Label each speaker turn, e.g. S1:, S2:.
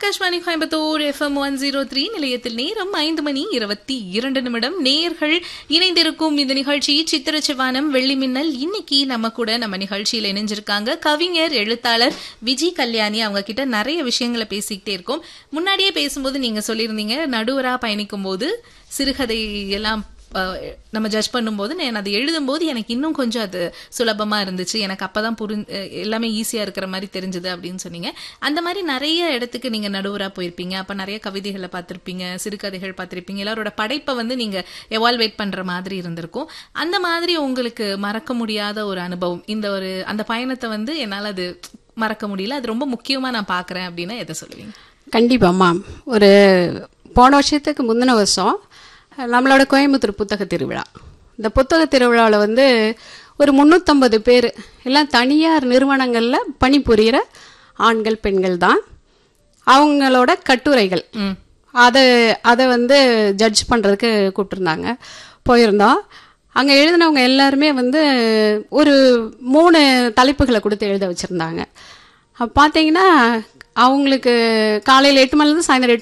S1: Akashvani Coimbatore FM one zero three நிலையத்தில் நேரம் ஐந்து மணி இருபத்தி இரண்டு நிமிடம் நேர்கள் இணைந்திருக்கும் இந்த நிகழ்ச்சி சித்திர சிவானம் வெள்ளி மின்னல் இன்னைக்கு நம்ம கூட நம்ம நிகழ்ச்சியில் இணைஞ்சிருக்காங்க கவிஞர் எழுத்தாளர் விஜி கல்யாணி அவங்க கிட்ட நிறைய விஷயங்களை பேசிக்கிட்டே இருக்கோம் முன்னாடியே பேசும்போது நீங்க சொல்லியிருந்தீங்க நடுவரா பயணிக்கும் போது சிறுகதை எல்லாம் அஹ், நம்ம ஜட்ஜ் பண்ணும்போது நான் அதை எழுதும்போது எனக்கு இன்னும் கொஞ்சம் அது சுலபமா இருந்துச்சு எனக்கு அப்பதான் புரி அஹ், எல்லாமே ஈஸியா இருக்கிற மாதிரி தெரிஞ்சது அப்படின்னு சொன்னீங்க அந்த மாதிரி நிறைய இடத்துக்கு நீங்க நடுவரா போயிருப்பீங்க அப்ப நிறைய கவிதைகளை பார்த்திருப்பீங்க சிறுகதைகள் பார்த்திருப்பீங்க எல்லாரோட படைப்பை வந்து நீங்க எவால்வேட் பண்ற மாதிரி இருந்திருக்கும் அந்த மாதிரி உங்களுக்கு மறக்க முடியாத ஒரு அனுபவம் இந்த ஒரு அந்த பயணத்தை வந்து என்னால அது மறக்க முடியல அது ரொம்ப முக்கியமா நான் பாக்குறேன் அப்படின்னா எதை சொல்லுவீங்க
S2: கண்டிப்பாம்மா ஒரு போன வருஷத்துக்கு முந்தின வருஷம் நம்மளோட கோயம்புத்தூர் புத்தக திருவிழா இந்த புத்தக திருவிழாவில் வந்து ஒரு முந்நூற்றம்பது பேர் எல்லாம் தனியார் நிறுவனங்களில் பணிபுரிகிற ஆண்கள் பெண்கள் தான் அவங்களோட கட்டுரைகள்
S1: ம்
S2: அதை அதை வந்து ஜட்ஜ் பண்ணுறதுக்கு கூப்பிட்டுருந்தாங்க போயிருந்தோம் அங்கே எழுதினவங்க எல்லாருமே வந்து ஒரு மூணு தலைப்புகளை கொடுத்து எழுத வச்சுருந்தாங்க அப்போ பார்த்தீங்கன்னா அவங்களுக்கு காலையில் எட்டு மணிலேருந்து சாயந்தரம் எட்டு